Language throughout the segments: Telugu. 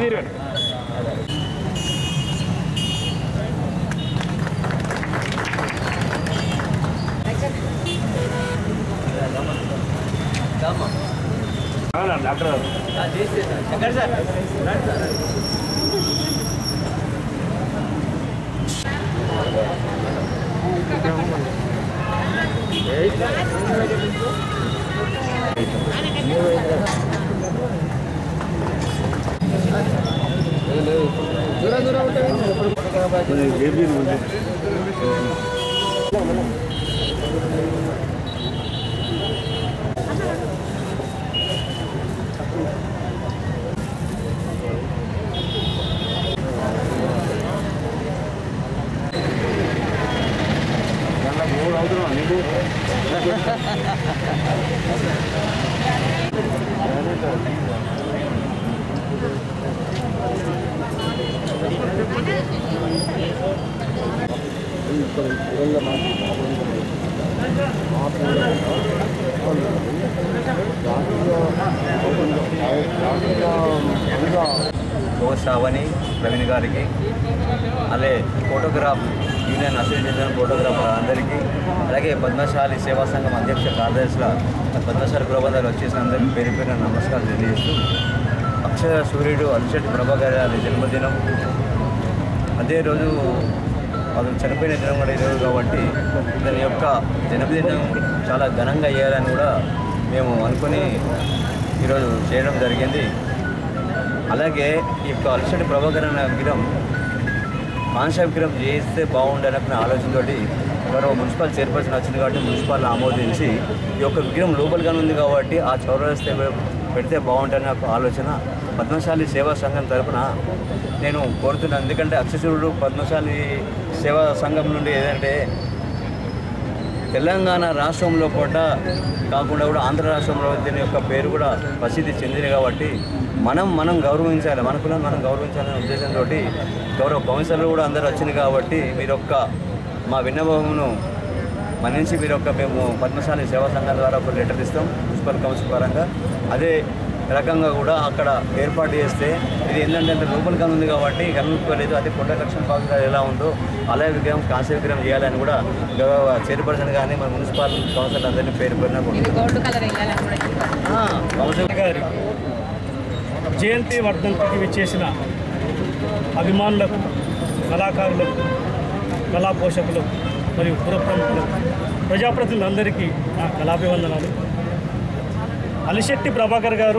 మీరు డాక్టర్ ఎక్కడ సార్ ఓ శ్రావణి ప్రవీణ్ గారికి అలాగే ఫోటోగ్రాఫ్ యూనియన్ అసోసియేషన్ ఫోటోగ్రాఫర్ అందరికీ అలాగే పద్మశాలి సేవా సంఘం అధ్యక్ష కార్యదర్శుల పద్మశాలి ప్రబంధాలు వచ్చేసిన అందరికీ పేరు పేరున నమస్కారం తెలియజేస్తూ అక్షర సూర్యుడు అలిశెట్టి ప్రభాకర్ గారి జన్మదినం అదే రోజు అతను చనిపోయిన దినం కూడా ఈరోజు కాబట్టి ఇతని యొక్క జన్మదినం చాలా ఘనంగా చేయాలని కూడా మేము అనుకుని ఈరోజు చేయడం జరిగింది అలాగే ఈ యొక్క అలసటి ప్రభాకర్ అనే విగ్రహం కాన్సెప్ట్ విగ్రహం చేస్తే బాగుండని అనే ఆలోచనతోటి గౌరవ మున్సిపల్ చైర్పర్సన్ వచ్చింది కాబట్టి మున్సిపల్ ఆమోదించి ఈ యొక్క విగ్రహం లోపలిగానే ఉంది కాబట్టి ఆ చౌరస్తే పెడితే బాగుంటుందని ఒక ఆలోచన పద్మశాలి సేవా సంఘం తరపున నేను కోరుతున్నాను ఎందుకంటే అక్షసురుడు పద్మశాలి సేవా సంఘం నుండి ఏదంటే తెలంగాణ రాష్ట్రంలో పూట కాకుండా కూడా ఆంధ్ర రాష్ట్రంలో దీని యొక్క పేరు కూడా ప్రసిద్ధి చెందింది కాబట్టి మనం మనం గౌరవించాలి మన కులం మనం గౌరవించాలనే ఉద్దేశంతో గౌరవ కౌన్సిలర్లు కూడా అందరూ వచ్చింది కాబట్టి మీరు యొక్క మా విన్నభమును మన్నించి మీరు యొక్క మేము పద్మశాలి సేవా సంఘం ద్వారా ఒక లెటర్ ఇస్తాం మున్సిపల్ కౌన్సిల్ పరంగా అదే రకంగా కూడా అక్కడ ఏర్పాటు చేస్తే ఇది ఏంటంటే అంటే లోపల కన్ను ఉంది కాబట్టి కనుక్కోలేదు అదే కొండ లక్ష్మణ బాబు గారు ఎలా ఉందో అలాగే విగ్రహం కాంస్య విగ్రహం చేయాలని కూడా గౌరవ చైర్పర్సన్ కానీ మన మున్సిపల్ కౌన్సిల్ అందరినీ పేరు పేరున ఇది గోల్డ్ కలర్ వేయాలని కూడా చెప్పారు. కౌన్సిల్ గారి జయంతి వర్ధంతికి విచ్చేసిన అభిమానులకు కళాకారులకు కళా పోషకులకు మరియు పుర ప్రముఖులకు ప్రజాప్రతినిధులందరికీ నా కళాభివందనాలు అలిశెట్టి ప్రభాకర్ గారు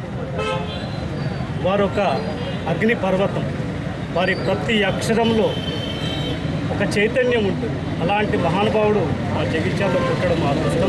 వారు ఒక అగ్ని పర్వతం వారి ప్రతి అక్షరంలో ఒక చైతన్యం ఉంటుంది అలాంటి మహానుభావుడు మా జగిత్యాల్లో పుట్టడం మా అదృష్టం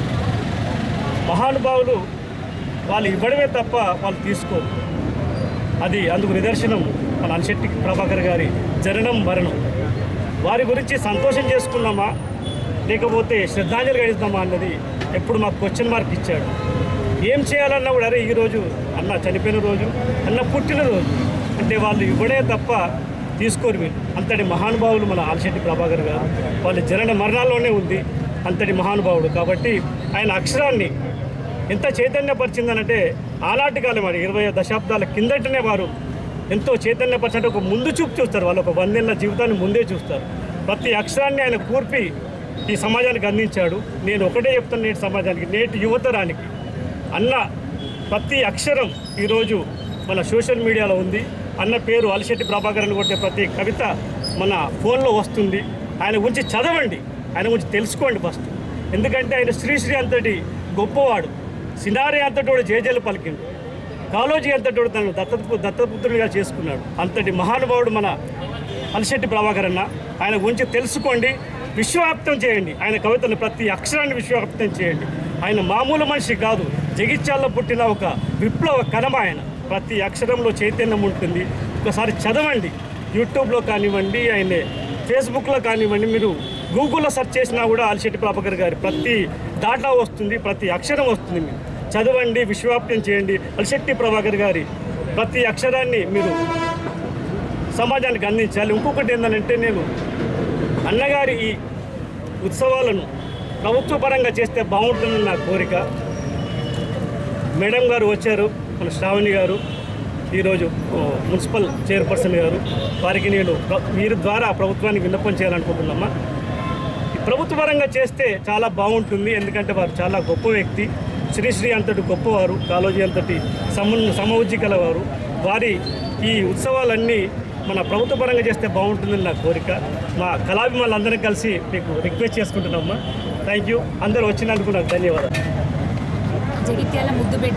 మహానుభావులు వాళ్ళు ఇవ్వడమే తప్ప వాళ్ళు తీసుకోరు అది అందుకు నిదర్శనం మన అనిశెట్టి ప్రభాకర్ గారి జననం మరణం వారి గురించి సంతోషం చేసుకున్నామా లేకపోతే శ్రద్ధాంజలి గడిస్తామా అన్నది ఎప్పుడు మాకు క్వశ్చన్ మార్క్ ఇచ్చాడు ఏం చేయాలన్నా కూడా అరే ఈరోజు అన్న చనిపోయిన రోజు అన్న పుట్టినరోజు అంటే వాళ్ళు ఇవ్వడే తప్ప తీసుకోరు వీళ్ళు అంతటి మహానుభావులు మన ఆలశెట్టి ప్రభాకర్ గారు వాళ్ళ జనన మరణాల్లోనే ఉంది అంతటి మహానుభావుడు కాబట్టి ఆయన అక్షరాన్ని ఎంత చైతన్యపరిచిందనంటే ఆనాటి కాలం మరి ఇరవై దశాబ్దాల కిందటనే వారు ఎంతో చైతన్యపరిచినట్టు ఒక ముందు చూపు చూస్తారు వాళ్ళు ఒక వందేళ్ల జీవితాన్ని ముందే చూస్తారు ప్రతి అక్షరాన్ని ఆయన కూర్పి ఈ సమాజానికి అందించాడు నేను ఒకటే చెప్తాను నేటి సమాజానికి నేటి యువతరానికి అన్న ప్రతి అక్షరం ఈరోజు మన సోషల్ మీడియాలో ఉంది అన్న పేరు అలిశెట్టి ప్రభాకర్ అని కొట్టే ప్రతి కవిత మన ఫోన్లో వస్తుంది ఆయన గురించి చదవండి ఆయన గురించి తెలుసుకోండి ఫస్ట్ ఎందుకంటే ఆయన శ్రీశ్రీ అంతటి గొప్పవాడు సినారి అంతటి వాడు జేజేలు పలికిండు కాలోజీ అంతటి వాడు తను దత్తపు దత్తపుత్రుడిగా చేసుకున్నాడు అంతటి మహానుభావుడు మన అలిశెట్టి ప్రభాకర్ అన్న ఆయన గురించి తెలుసుకోండి విశ్వవ్యాప్తం చేయండి ఆయన కవితలు ప్రతి అక్షరాన్ని విశ్వవ్యాప్తం చేయండి ఆయన మామూలు మనిషి కాదు జగిత్యాల్లో పుట్టిన ఒక విప్లవ కథమ ఆయన ప్రతి అక్షరంలో చైతన్యం ఉంటుంది ఒకసారి చదవండి యూట్యూబ్లో కానివ్వండి ఆయన ఫేస్బుక్లో కానివ్వండి మీరు గూగుల్లో సెర్చ్ చేసినా కూడా అలిశెట్టి ప్రభాకర్ గారి ప్రతి డాటా వస్తుంది ప్రతి అక్షరం వస్తుంది మీరు చదవండి విశ్వవ్యాప్తం చేయండి అలిశెట్టి ప్రభాకర్ గారి ప్రతి అక్షరాన్ని మీరు సమాజానికి అందించాలి ఇంకొకటి ఏంటంటే నేను అన్నగారి ఈ ఉత్సవాలను ప్రభుత్వ పరంగా చేస్తే బాగుంటుందని నా కోరిక మేడం గారు వచ్చారు మన శ్రావణి గారు ఈరోజు ఓ, మున్సిపల్ చైర్పర్సన్ గారు వారికి నేను ప్ర- వీరి ద్వారా ప్రభుత్వానికి విన్నపం చేయాలనుకుంటున్నామా ఈ ప్రభుత్వ పరంగా చేస్తే చాలా బాగుంటుంది ఎందుకంటే వారు చాలా గొప్ప వ్యక్తి శ్రీశ్రీ అంతటి గొప్పవారు కాలోజీ అంతటి సమ సమవుజ్జి కలవారు వారి ఈ ఉత్సవాలన్నీ మన ప్రభుత్వ పరంగా చేస్తే బాగుంటుందని నా కోరిక మా కళాభిమానులందరం కలిసి మీకు రిక్వెస్ట్ చేసుకుంటున్నామ్మా థ్యాంక్ యూ అందరూ వచ్చినందుకు నాకు ధన్యవాదాలు జగిత్యాల ముద్దుబిడ్డ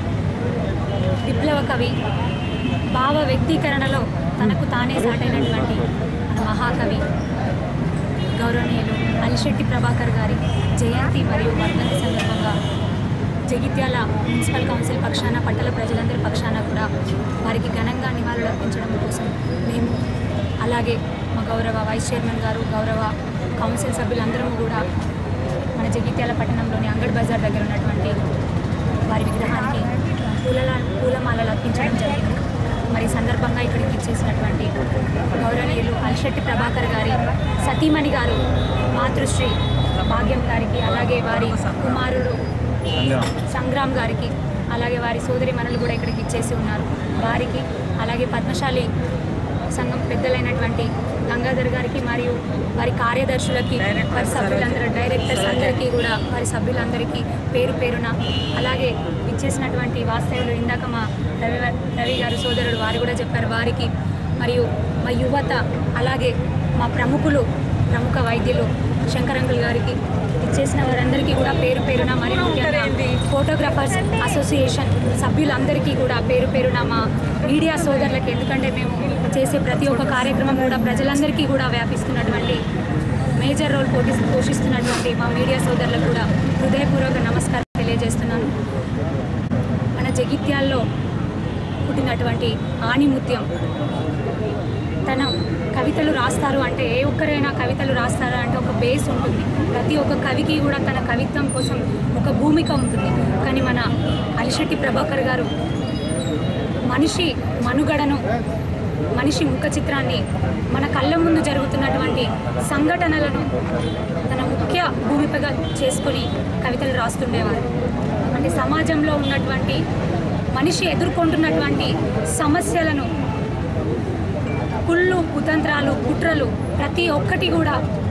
విప్లవ కవి భావ వ్యక్తీకరణలో తనకు తానే సాటైనటువంటి మన మహాకవి గౌరవనీయులు అలిశెట్టి ప్రభాకర్ గారి జయంతి మరియు వర్ధంతి సందర్భంగా జగిత్యాల మున్సిపల్ కౌన్సిల్ పక్షాన పట్టణ ప్రజలందరి పక్షాన కూడా వారికి ఘనంగా నివాళులు అర్పించడం కోసం మేము అలాగే మా గౌరవ వైస్ చైర్మన్ గారు గౌరవ కౌన్సిల్ సభ్యులందరూ కూడా మన జగిత్యాల పట్టణంలోని అంగడ్ బజార్ దగ్గర ఉన్నటువంటి వారి విగ్రహానికి పూలల పూలమాలలు అర్పించడం జరిగింది మరి ఈ సందర్భంగా ఇక్కడికి ఇచ్చేసినటువంటి గౌరవనీయులు అలిశెట్టి ప్రభాకర్ గారి సతీమణి గారు మాతృశ్రీ భాగ్యం గారికి అలాగే వారి కుమారుడు సంగ్రామ్ గారికి అలాగే వారి సోదరి మనలు కూడా ఇక్కడికి ఇచ్చేసి ఉన్నారు వారికి అలాగే పద్మశాలి సంఘం పెద్దలైనటువంటి గంగాధర్ గారికి మరియు వారి కార్యదర్శులకి వారి సభ్యులందరూ డైరెక్టర్స్ అందరికీ కూడా వారి సభ్యులందరికీ పేరు పేరున అలాగే ఇచ్చేసినటువంటి వాస్తవులు ఇందాక మా రవి రవి గారు సోదరుడు వారు కూడా చెప్పారు వారికి మరియు మా యువత అలాగే మా ప్రముఖులు ప్రముఖ వైద్యులు శంకరంకుల్ గారికి ఇచ్చేసిన వారందరికీ కూడా పేరు పేరున మరి ముఖ్యంగా ఫోటోగ్రాఫర్స్ అసోసియేషన్ సభ్యులందరికీ కూడా పేరు పేరున మా మీడియా సోదరులకి ఎందుకంటే మేము చేసే ప్రతి ఒక్క కార్యక్రమం కూడా ప్రజలందరికీ కూడా వ్యాపిస్తున్నటువంటి మేజర్ రోల్ పోటీ పోషిస్తున్నటువంటి మా మీడియా సోదరులకు కూడా హృదయపూర్వక నమస్కారం తెలియజేస్తున్నాను మన జగిత్యాల్లో పుట్టినటువంటి ఆణిముత్యం తన కవితలు రాస్తారు అంటే ఏ ఒక్కరైనా కవితలు రాస్తారా అంటే ఒక బేస్ ఉంటుంది ప్రతి ఒక్క కవికి కూడా తన కవిత్వం కోసం ఒక భూమిక ఉంటుంది కానీ మన అలిశెట్టి ప్రభాకర్ గారు మనిషి మనుగడను మనిషి ముఖ చిత్రాన్ని మన కళ్ళ ముందు జరుగుతున్నటువంటి సంఘటనలను తన ముఖ్య భూమికగా చేసుకొని కవితలు రాస్తుండేవారు అంటే సమాజంలో ఉన్నటువంటి మనిషి ఎదుర్కొంటున్నటువంటి సమస్యలను కుళ్ళు కుతంత్రాలు కుట్రలు ప్రతి ఒక్కటి కూడా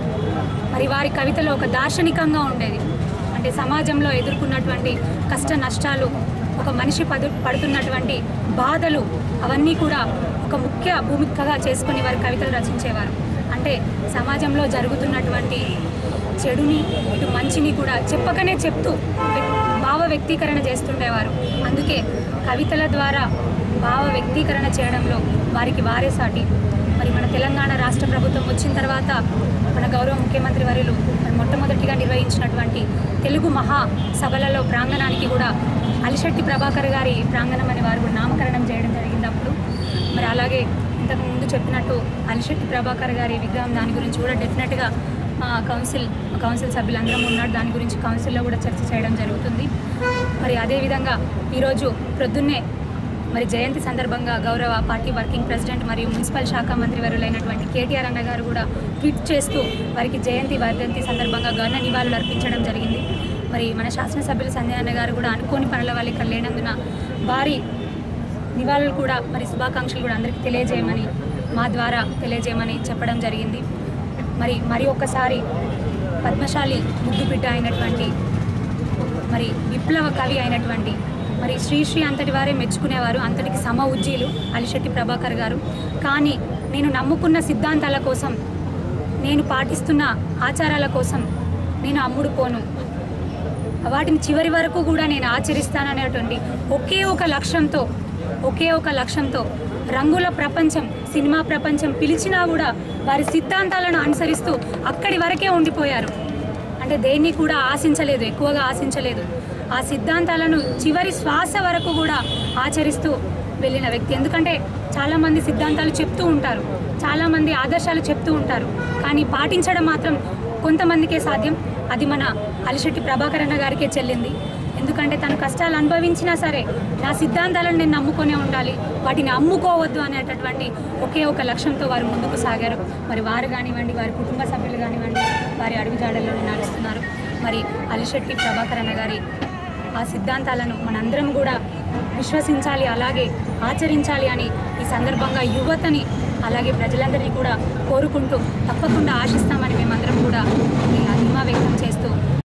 మరి వారి కవితలో ఒక దార్శనికంగా ఉండేది అంటే సమాజంలో ఎదుర్కొన్నటువంటి కష్ట నష్టాలు ఒక మనిషి పడు పడుతున్నటువంటి బాధలు అవన్నీ కూడా ఒక ముఖ్య భూమికగా చేసుకొని వారి కవితలు రచించేవారు అంటే సమాజంలో జరుగుతున్నటువంటి చెడుని ఇటు మంచిని కూడా చెప్పకనే చెప్తూ వ్యక్- భావ వ్యక్తీకరణ చేస్తుండేవారు అందుకే కవితల ద్వారా భావ వ్యక్తీకరణ చేయడంలో వారికి వారే సాటి మరి మన తెలంగాణ రాష్ట్ర ప్రభుత్వం వచ్చిన తర్వాత మన గౌరవ ముఖ్యమంత్రి వర్యులు మరి మొట్టమొదటిగా నిర్వహించినటువంటి తెలుగు మహా సభలలో ప్రాంగణానికి కూడా అలిశెట్టి ప్రభాకర్ గారి ప్రాంగణం అని వారు కూడా నామకరణం చేయడం జరిగింది అప్పుడు మరి అలాగే ఇంతకు ముందు చెప్పినట్టు అలిశెట్టి ప్రభాకర్ గారి విగ్రహం దాని గురించి కూడా డెఫినెట్గా మా కౌన్సిల్ మా కౌన్సిల్ సభ్యులందరం ఉన్నారు దాని గురించి కౌన్సిల్లో కూడా చర్చ చేయడం జరుగుతుంది మరి అదేవిధంగా ఈరోజు ప్రొద్దున్నే మరి జయంతి సందర్భంగా గౌరవ పార్టీ వర్కింగ్ ప్రెసిడెంట్ మరియు మున్సిపల్ శాఖ మంత్రి వరులైనటువంటి కేటీఆర్ అన్న గారు కూడా ట్వీట్ చేస్తూ వారికి జయంతి వర్ధంతి సందర్భంగా ఘన నివాళులు అర్పించడం జరిగింది మరి మన శాసనసభ్యులు సంజయ్ అన్న గారు కూడా అనుకోని పనుల వల్ల ఇక్కడ లేనందున వారి నివాళులు కూడా మరి శుభాకాంక్షలు కూడా అందరికీ తెలియజేయమని మా ద్వారా తెలియజేయమని చెప్పడం జరిగింది మరి మరి ఒక్కసారి పద్మశాలి ముద్దుబిడ్డ అయినటువంటి మరి విప్లవ కవి అయినటువంటి మరి శ్రీశ్రీ అంతటి వారే మెచ్చుకునేవారు అంతటికి సమ ఉజ్జీలు అలిశెట్టి ప్రభాకర్ గారు కానీ నేను నమ్ముకున్న సిద్ధాంతాల కోసం నేను పాటిస్తున్న ఆచారాల కోసం నేను అమ్ముడు పోను వాటిని చివరి వరకు కూడా నేను ఆచరిస్తాననేటువంటి ఒకే ఒక లక్ష్యంతో ఒకే ఒక లక్ష్యంతో రంగుల ప్రపంచం సినిమా ప్రపంచం పిలిచినా కూడా వారి సిద్ధాంతాలను అనుసరిస్తూ అక్కడి వరకే ఉండిపోయారు అంటే దేన్ని కూడా ఆశించలేదు ఎక్కువగా ఆశించలేదు ఆ సిద్ధాంతాలను చివరి శ్వాస వరకు కూడా ఆచరిస్తూ వెళ్ళిన వ్యక్తి ఎందుకంటే చాలామంది సిద్ధాంతాలు చెప్తూ ఉంటారు చాలామంది ఆదర్శాలు చెప్తూ ఉంటారు కానీ పాటించడం మాత్రం కొంతమందికే సాధ్యం అది మన అలిశెట్టి ప్రభాకర్ అన్న గారికే చెల్లింది ఎందుకంటే తను కష్టాలు అనుభవించినా సరే నా సిద్ధాంతాలను నేను నమ్ముకొనే ఉండాలి వాటిని అమ్ముకోవద్దు అనేటటువంటి ఒకే ఒక లక్ష్యంతో వారు ముందుకు సాగారు మరి వారు కానివ్వండి వారి కుటుంబ సభ్యులు కానివ్వండి వారి అడుగుజాడల్లో నడుస్తున్నారు మరి అలిశెట్టి ప్రభాకర్ అన్న గారి ఆ సిద్ధాంతాలను మనందరం కూడా విశ్వసించాలి అలాగే ఆచరించాలి అని ఈ సందర్భంగా యువతని అలాగే ప్రజలందరినీ కూడా కోరుకుంటూ తప్పకుండా ఆశిస్తామని మేమందరం కూడా ఈ ధీమా వ్యక్తం చేస్తూ